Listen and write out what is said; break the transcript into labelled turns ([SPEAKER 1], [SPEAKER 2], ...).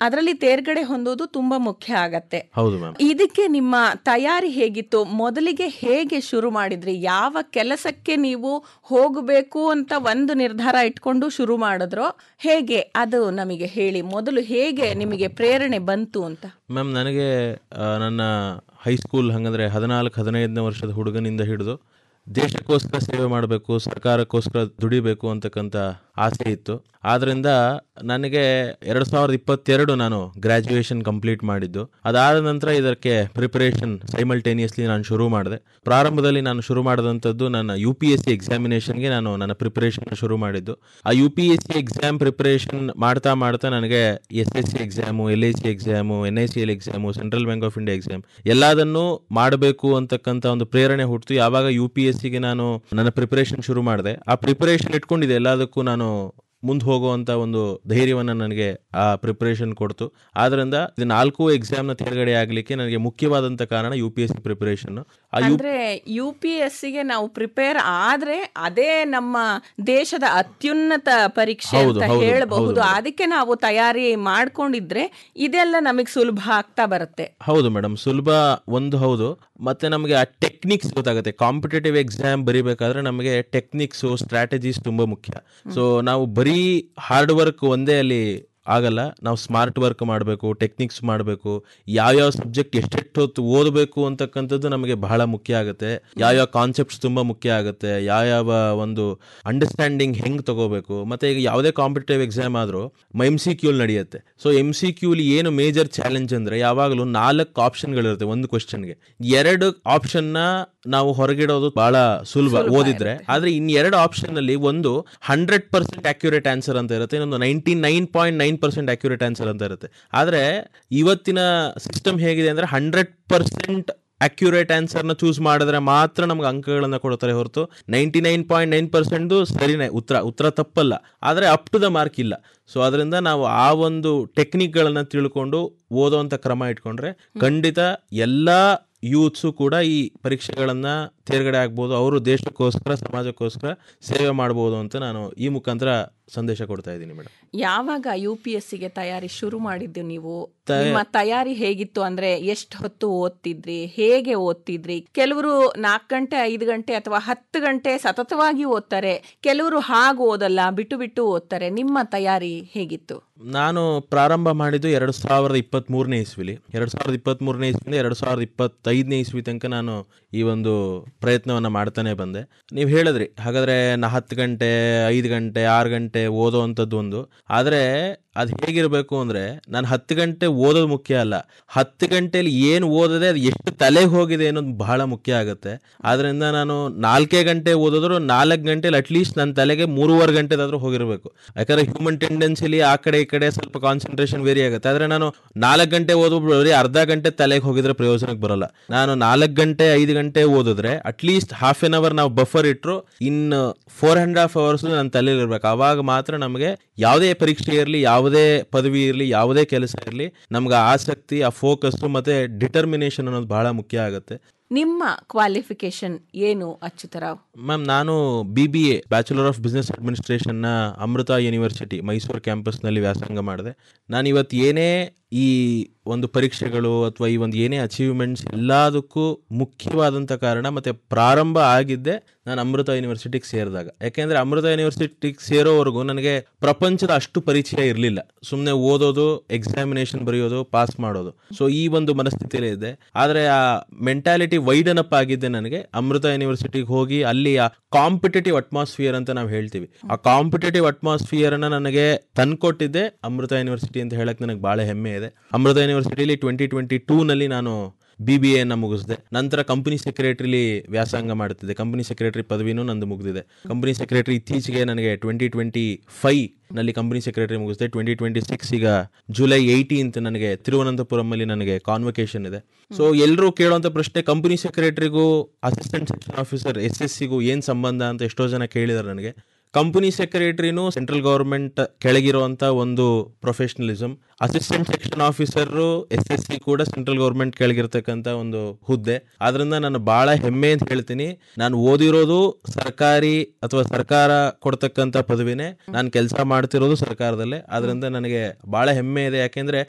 [SPEAKER 1] ಅದರಲ್ಲಿ ತೇರ್ಗಡೆ ಹೊಂದೋದು ತುಂಬಾ ಮುಖ್ಯ ಆಗತ್ತೆ
[SPEAKER 2] ಹೌದು ಮ್ಯಾಮ್
[SPEAKER 1] ಇದಕ್ಕೆ ನಿಮ್ಮ ತಯಾರಿ ಹೇಗಿತ್ತು ಮೊದಲಿಗೆ ಹೇಗೆ ಶುರು ಮಾಡಿದ್ರಿ ಯಾವ ಕೆಲಸಕ್ಕೆ ನೀವು ಹೋಗಬೇಕು ಅಂತ ಒಂದು ನಿರ್ಧಾರ ಇಟ್ಕೊಂಡು ಶುರು ಮಾಡಿದ್ರೋ ಹೇಗೆ ಅದು ನಮಗೆ ಹೇಳಿ ಮೊದಲು ಹೇಗೆ ನಿಮಗೆ ಪ್ರೇರಣೆ ಬಂತು ಅಂತ
[SPEAKER 2] ಮ್ಯಾಮ್ ನನಗೆ ಆ, ನನ್ನ ಹೈಸ್ಕೂಲ್ ಹಂಗಂದ್ರೆ ಹದಿನಾಲ್ಕು ಹದಿನೈದನೇ ವರ್ಷದ ಹುಡುಗನಿಂದ ಹಿಡಿದು ದೇಶಕ್ಕೋಸ್ಕರ ಸೇವೆ ಮಾಡಬೇಕು ಸರ್ಕಾರಕ್ಕೋಸ್ಕರ ದುಡಿಬೇಕು ಅಂತಕ್ಕಂಥ ಆಸೆ ಇತ್ತು ಆದ್ರಿಂದ ನನಗೆ ಎರಡು ಸಾವಿರದ ಇಪ್ಪತ್ತೆರಡು ನಾನು ಗ್ರ್ಯಾಜುಯೇಷನ್ ಕಂಪ್ಲೀಟ್ ಮಾಡಿದ್ದು ಅದಾದ ನಂತರ ಇದಕ್ಕೆ ಪ್ರಿಪರೇಷನ್ ಸೈಮಲ್ಟೇನಿಯಸ್ಲಿ ನಾನು ಶುರು ಮಾಡಿದೆ ಪ್ರಾರಂಭದಲ್ಲಿ ನಾನು ಶುರು ಮಾಡಿದಂಥದ್ದು ನನ್ನ ಯು ಪಿ ಎಸ್ ಸಿ ಎಕ್ಸಾಮಿನೇಷನ್ಗೆ ನಾನು ನನ್ನ ಪ್ರಿಪರೇಷನ್ ಶುರು ಮಾಡಿದ್ದು ಆ U P S C exam preparation ಮಾಡ್ತಾ ಮಾಡ್ತಾ ನನಗೆ S S C exam L I C exam N I C L exam central bank of India exam ಎಲ್ಲದನ್ನೂ ಮಾಡಬೇಕು ಅಂತಕ್ಕಂಥ ಒಂದು ಪ್ರೇರಣೆ ಹುಟ್ಟಿತು ಯಾವಾಗ ಯು ಪಿ ಎಸ್ ಸಿಗೆ ನಾನು ನನ್ನ ಪ್ರಿಪರೇಷನ್ ಶುರು ಮಾಡಿದೆ ಆ ಪ್ರಿಪರೇಷನ್ ಇಟ್ಕೊಂಡಿದೆ ಎಲ್ಲದಕ್ಕೂ ನಾನು ಮುಂದೆ ಹೋಗುವಂತ ಒಂದು ಧೈರ್ಯವನ್ನು ನನಗೆ ಆ ಪ್ರಿಪರೇಷನ್ ಕೊಡ್ತು ಆದ್ರಿಂದ ಇದು ನಾಲ್ಕು ಎಕ್ಸಾಮ್ನ ತೇರ್ಗಡೆ ಆಗಲಿಕ್ಕೆ ನನಗೆ ಮುಖ್ಯವಾದಂಥ ಕಾರಣ U P S C preparation ಆ ಯು
[SPEAKER 1] ಅಂದ್ರೆ ಯು ಪಿ ಎಸ್ ಸಿಗೆ ನಾವು ಪ್ರಿಪೇರ್ ಆದ್ರೆ ಅದೇ ನಮ್ಮ ದೇಶದ ಅತ್ಯುನ್ನತ ಪರೀಕ್ಷೆ
[SPEAKER 2] ಹೌದು,
[SPEAKER 1] ಅಂತ
[SPEAKER 2] ಹೌದು,
[SPEAKER 1] ಹೇಳಬಹುದು
[SPEAKER 2] ಹೌದು.
[SPEAKER 1] ಅದಕ್ಕೆ ನಾವು ತಯಾರಿ ಮಾಡ್ಕೊಂಡಿದ್ರೆ ಇದೆಲ್ಲ ನಮಗೆ ಸುಲಭ ಆಗ್ತಾ ಬರುತ್ತೆ
[SPEAKER 2] ಹೌದು ಮೇಡಮ್ ಸುಲಭ ಒಂದು ಹೌದು ಮತ್ತೆ ನಮಗೆ ಆ ಟೆಕ್ನಿಕ್ಸ್ ಗೊತ್ತಾಗುತ್ತೆ ಕಾಂಪಿಟೇಟಿವ್ ಎಕ್ಸಾಮ್ ಬರಿಬೇಕಾದ್ರೆ ನಮಗೆ ಟೆಕ್ನಿಕ್ಸು ಸ್ಟ್ರಾಟಜೀಸ್ ತುಂಬ ಮುಖ್ಯ ಸೊ ನಾವು ಬರೀ ಹಾರ್ಡ್ ವರ್ಕ್ ಒಂದೇ ಅಲ್ಲಿ ಆಗಲ್ಲ ನಾವು ಸ್ಮಾರ್ಟ್ ವರ್ಕ್ ಮಾಡಬೇಕು ಟೆಕ್ನಿಕ್ಸ್ ಮಾಡಬೇಕು ಯಾವ್ಯಾವ ಸಬ್ಜೆಕ್ಟ್ ಎಷ್ಟೆಷ್ಟು ಹೊತ್ತು ಓದಬೇಕು ಅಂತಕ್ಕಂಥದ್ದು ನಮಗೆ ಬಹಳ ಮುಖ್ಯ ಆಗುತ್ತೆ ಯಾವ್ಯಾವ ಕಾನ್ಸೆಪ್ಟ್ಸ್ ತುಂಬ ಮುಖ್ಯ ಆಗುತ್ತೆ ಯಾವ್ಯಾವ ಒಂದು ಅಂಡರ್ಸ್ಟ್ಯಾಂಡಿಂಗ್ ಹೆಂಗೆ ತಗೋಬೇಕು ಮತ್ತೆ ಈಗ ಯಾವುದೇ ಕಾಂಪಿಟೇಟಿವ್ ಎಕ್ಸಾಮ್ ಆದರೂ ಎಮ್ ಸಿ ಕ್ಯೂಲ್ ನಡೆಯುತ್ತೆ ಸೊ ಎಮ್ ಸಿ ಕ್ಯೂಲಿ ಏನು ಮೇಜರ್ ಚಾಲೆಂಜ್ ಅಂದರೆ ಯಾವಾಗಲೂ ನಾಲ್ಕು ಆಪ್ಷನ್ಗಳಿರುತ್ತೆ ಒಂದು ಕ್ವಶನ್ಗೆ ಎರಡು ಆಪ್ಷನ್ನ ನಾವು ಹೊರಗಿಡೋದು ಬಹಳ ಸುಲಭ ಓದಿದ್ರೆ ಆದ್ರೆ ಇನ್ ಎರಡು ಆಪ್ಷನ್ ಅಲ್ಲಿ ಒಂದು ಹಂಡ್ರೆಡ್ ಪರ್ಸೆಂಟ್ ಅಕ್ಯುರೇಟ್ ಆನ್ಸರ್ ಅಂತ ಇರುತ್ತೆ ಇನ್ನೊಂದು ninety nine point nine percent accurate answer ಅಂತ ಇರುತ್ತೆ ಆದ್ರೆ ಇವತ್ತಿನ ಸಿಸ್ಟಮ್ ಹೇಗಿದೆ ಅಂದ್ರೆ ಹಂಡ್ರೆಡ್ ಪರ್ಸೆಂಟ್ ಅಕ್ಯುರೇಟ್ ಆನ್ಸರ್ನ ಚೂಸ್ ಮಾಡಿದ್ರೆ ಮಾತ್ರ ನಮ್ಗೆ ಅಂಕಗಳನ್ನು ಕೊಡ್ತಾರೆ ಹೊರತು ninety nine point nine percent ಸರಿನೇ ಉತ್ತರ ಉತ್ತರ ತಪ್ಪಲ್ಲ ಆದರೆ ಅಪ್ ಟು ದ ಮಾರ್ಕ್ ಇಲ್ಲ ಸೊ ಅದರಿಂದ ನಾವು ಆ ಒಂದು ಟೆಕ್ನಿಕ್ಗಳನ್ನು ತಿಳ್ಕೊಂಡು ಓದೋವಂಥ ಕ್ರಮ ಇಟ್ಕೊಂಡ್ರೆ ಖಂಡಿತ ಎಲ್ಲ ಯೂತ್ಸು ಕೂಡ ಈ ಪರೀಕ್ಷೆಗಳನ್ನು ತೇರ್ಗಡೆ ಆಗ್ಬೋದು ಅವರು ದೇಶಕ್ಕೋಸ್ಕರ ಸಮಾಜಕ್ಕೋಸ್ಕರ ಸೇವೆ ಮಾಡ್ಬೋದು ಅಂತ ನಾನು ಈ ಮುಖಾಂತರ ಸಂದೇಶ ಕೊಡ್ತಾ ಇದ್ದೀನಿ ಮೇಡಮ್
[SPEAKER 1] ಯಾವಾಗ ಯು ಪಿ ಎಸ್ ಸಿಗೆ ತಯಾರಿ ಶುರು ಮಾಡಿದ್ದು ನೀವು ನಿಮ್ಮ ತಯಾರಿ ಹೇಗಿತ್ತು ಅಂದ್ರೆ ಎಷ್ಟು ಹೊತ್ತು ಓದ್ತಿದ್ರಿ ಹೇಗೆ ಓದ್ತಿದ್ರಿ ಕೆಲವರು ನಾಲ್ಕು ಗಂಟೆ ಐದು ಗಂಟೆ ಅಥವಾ ಹತ್ತು ಗಂಟೆ ಸತತವಾಗಿ ಓದ್ತಾರೆ ಕೆಲವರು ಹಾಗೆ ಓದಲ್ಲ ಬಿಟ್ಟು ಬಿಟ್ಟು ಓದ್ತಾರೆ ನಿಮ್ಮ ತಯಾರಿ ಹೇಗಿತ್ತು
[SPEAKER 2] ನಾನು ಪ್ರಾರಂಭ ಮಾಡಿದ್ದು ಎರಡು ಸಾವಿರದ ಇಪ್ಪತ್ತ್ ಮೂರನೇ ಇಸ್ವಿಲಿ ಎರಡು ಸಾವಿರದ ಇಪ್ಪತ್ತ್ ಮೂರನೇ ಇಸ್ವಿಯಿಂದ ಎರಡು ಸಾವಿರದ ಇಪ್ಪತ್ತೈದನೇ ಇಸ್ವಿ ತನಕ ನಾನು ಈ ಒಂದು ಪ್ರಯತ್ನವನ್ನು ಮಾಡ್ತಾನೆ ಬಂದೆ ನೀವು ಹೇಳಿದ್ರಿ ಹಾಗಾದರೆ ನಾ ಹತ್ತು ಗಂಟೆ ಐದು ಗಂಟೆ ಆರು ಗಂಟೆ ಓದೋ ಅಂಥದ್ದು ಒಂದು ಆದರೆ ಅದು ಹೇಗಿರಬೇಕು ಅಂದರೆ ನಾನು ಹತ್ತು ಗಂಟೆ ಓದೋದು ಮುಖ್ಯ ಅಲ್ಲ ಹತ್ತು ಗಂಟೆಯಲ್ಲಿ ಏನು ಓದದೆ ಅದು ಎಷ್ಟು ತಲೆಗೆ ಹೋಗಿದೆ ಅನ್ನೋದು ಬಹಳ ಮುಖ್ಯ ಆಗುತ್ತೆ ಆದ್ದರಿಂದ ನಾನು ನಾಲ್ಕೇ ಗಂಟೆ ಓದಿದ್ರು ನಾಲ್ಕು ಗಂಟೆಲಿ ಅಟ್ಲೀಸ್ಟ್ ನನ್ನ ತಲೆಗೆ ಮೂರುವರೆ ಗಂಟೆದಾದ್ರೂ ಹೋಗಿರಬೇಕು ಯಾಕಂದ್ರೆ ಹ್ಯೂಮನ್ ಟೆಂಡೆನ್ಸಿಲಿ ಆ ಕಡೆ ಈ ಕಡೆ ಸ್ವಲ್ಪ ಕಾನ್ಸಂಟ್ರೇಷನ್ ವೇರಿ ಆಗುತ್ತೆ ಆದರೆ ನಾನು ನಾಲ್ಕು ಗಂಟೆ ಓದೋದು ಬರೀ ಅರ್ಧ ಗಂಟೆ ತಲೆಗೆ ಹೋಗಿದ್ರೆ ಪ್ರಯೋಜನಕ್ಕೆ ಬರಲ್ಲ ನಾನು ನಾಲ್ಕು ಗಂಟೆ ಐದು ಗಂಟೆ ಓದಿದ್ರೆ ಅಟ್ಲೀಸ್ಟ್ ಹಾಫ್ ಎನ್ ಅವರ್ ನಾವು ಬಫರ್ ಇಟ್ಟರು ಇನ್ನು ಫೋರ್ ಆ್ಯಂಡ್ ಹಾಫ್ ಅವರ್ಸ್ ನನ್ನ ತಲೆಯಲ್ಲಿ ಇರಬೇಕು ಆವಾಗ ಮಾತ್ರ ನಮಗೆ ಯಾವುದೇ ಪರೀಕ್ಷೆ ಇರಲಿ ಯಾವುದೇ ಪದವಿ ಇರಲಿ ಯಾವುದೇ ಕೆಲಸ ಇರಲಿ ನಮ್ಗೆ ಆ ಆಸಕ್ತಿ ಆ ಫೋಕಸ್ ಮತ್ತೆ ಡಿಟರ್ಮಿನೇಷನ್ ಅನ್ನೋದು ಬಹಳ ಮುಖ್ಯ ಆಗುತ್ತೆ
[SPEAKER 1] ನಿಮ್ಮ ಕ್ವಾಲಿಫಿಕೇಶನ್ ಏನು ಅಚ್ಯುತರಾವ್
[SPEAKER 2] ಮ್ಯಾಮ್ ನಾನು B B A bachelor of business ಅಡ್ಮಿನಿಸ್ಟ್ರೇಷನ್ನ ಅಮೃತ ಯೂನಿವರ್ಸಿಟಿ ಮೈಸೂರು ಕ್ಯಾಂಪಸ್ನಲ್ಲಿ ವ್ಯಾಸಂಗ ಮಾಡಿದೆ ನಾನು ಇವತ್ತು ಏನೇ ಈ ಒಂದು ಪರೀಕ್ಷೆಗಳು ಅಥವಾ ಈ ಒಂದು ಏನೇ ಅಚೀವ್ಮೆಂಟ್ಸ್ ಎಲ್ಲದಕ್ಕೂ ಮುಖ್ಯವಾದಂಥ ಕಾರಣ ಮತ್ತು ಪ್ರಾರಂಭ ಆಗಿದ್ದೆ ನಾನು ಅಮೃತ ಯೂನಿವರ್ಸಿಟಿಗೆ ಸೇರಿದಾಗ ಯಾಕೆಂದರೆ ಅಮೃತ ಯೂನಿವರ್ಸಿಟಿಗೆ ಸೇರೋವರೆಗೂ ನನಗೆ ಪ್ರಪಂಚದ ಅಷ್ಟು ಪರಿಚಯ ಇರಲಿಲ್ಲ ಸುಮ್ಮನೆ ಓದೋದು ಎಕ್ಸಾಮಿನೇಷನ್ ಬರೆಯೋದು ಪಾಸ್ ಮಾಡೋದು ಸೊ ಈ ಒಂದು ಮನಸ್ಥಿತಿಯಲ್ಲೇ ಇದೆ ಆದರೆ ಆ ಮೆಂಟಾಲಿಟಿ ವೈಡನ್ ಅಪ್ ಆಗಿದ್ದೆ ನನಗೆ ಅಮೃತ ಯೂನಿವರ್ಸಿಟಿಗೆ ಹೋಗಿ ಅಲ್ಲಿ ಆ ಕಾಂಪಿಟೇಟಿವ್ ಅಟ್ಮಾಸ್ಫಿಯರ್ ಅಂತ ನಾವು ಹೇಳ್ತೀವಿ ಆ ಕಾಂಪಿಟೇಟಿವ್ ಅಟ್ಮಾಸ್ಫಿಯರ್ ಅನ್ನ ನನಗೆ ತಂದ್ಕೊಟ್ಟಿದ್ದೆ ಅಮೃತ ಯೂನಿವರ್ಸಿಟಿ ಅಂತ ಹೇಳಕ್ ನನಗೆ ಬಹಳ ಹೆಮ್ಮೆ ಇದೆ ಅಮೃತ ಯೂನಿವರ್ಸಿಟಿಲಿ ಟ್ವೆಂಟಿ ಟ್ವೆಂಟಿ ಟೂನಲ್ಲಿ ನಾನು ಬಿ ಬಿ ಎನ ಮುಗಿಸಿದೆ ನಂತರ ಕಂಪನಿ ಸೆಕ್ರೆಟರಿಲಿ ವ್ಯಾಸಂಗ ಮಾಡುತ್ತಿದ್ದೆ ಕಂಪನಿ ಸೆಕ್ರೆಟರಿ ಪದವಿನೂ ನಂದು ಮುಗಿದಿದೆ ಕಂಪನಿ ಸೆಕ್ರೆಟರಿ ಇತ್ತೀಚೆಗೆ ನನಗೆ ಟ್ವೆಂಟಿ ಟ್ವೆಂಟಿ ಫೈವ್ ನಲ್ಲಿ ಕಂಪನಿ ಸೆಕ್ರೆಟರಿ ಮುಗಿಸಿದೆ ಟ್ವೆಂಟಿ ಟ್ವೆಂಟಿ ಸಿಕ್ಸ್ ಈಗ ಜುಲೈ ಏಯ್ಟೀನ್ತ್ ನನಗೆ ತಿರುವನಂತಪುರಂ ಅಲ್ಲಿ ನನಗೆ ಕಾನ್ವೊಕೇಶನ್ ಇದೆ ಸೊ ಎಲ್ಲರೂ ಕೇಳುವಂತ ಪ್ರಶ್ನೆ ಕಂಪನಿ ಸೆಕ್ರೆಟರಿಗೂ assistant section officer S S ಸಿಗೂ ಏನ್ ಸಂಬಂಧ ಅಂತ ಎಷ್ಟೋ ಜನ ಕೇಳಿದಾರೆ ನನಗೆ ಕಂಪನಿ ಸೆಕ್ರೆಟರಿನೂ ಸೆಂಟ್ರಲ್ ಗವರ್ಮೆಂಟ್ ಕೆಳಗಿರುವಂತ ಒಂದು professionalism assistant section officer S S C ಕೂಡ ಸೆಂಟ್ರಲ್ ಗವರ್ಮೆಂಟ್ ಕೆಳಗಿರ್ತಕ್ಕಂಥ ಒಂದು ಹುದ್ದೆ ಆದ್ರಿಂದ ನಾನು ಬಹಳ ಹೆಮ್ಮೆ ಅಂತ ಹೇಳ್ತೀನಿ ನಾನು ಓದಿರೋದು ಸರ್ಕಾರಿ ಅಥವಾ ಸರ್ಕಾರ ಕೊಡ್ತಕ್ಕಂಥ ಪದವಿನೇ ನಾನು ಕೆಲಸ ಮಾಡ್ತಿರೋದು ಸರ್ಕಾರದಲ್ಲೇ ಆದ್ರಿಂದ ನನಗೆ ಬಹಳ ಹೆಮ್ಮೆ ಇದೆ ಯಾಕೆಂದ್ರೆ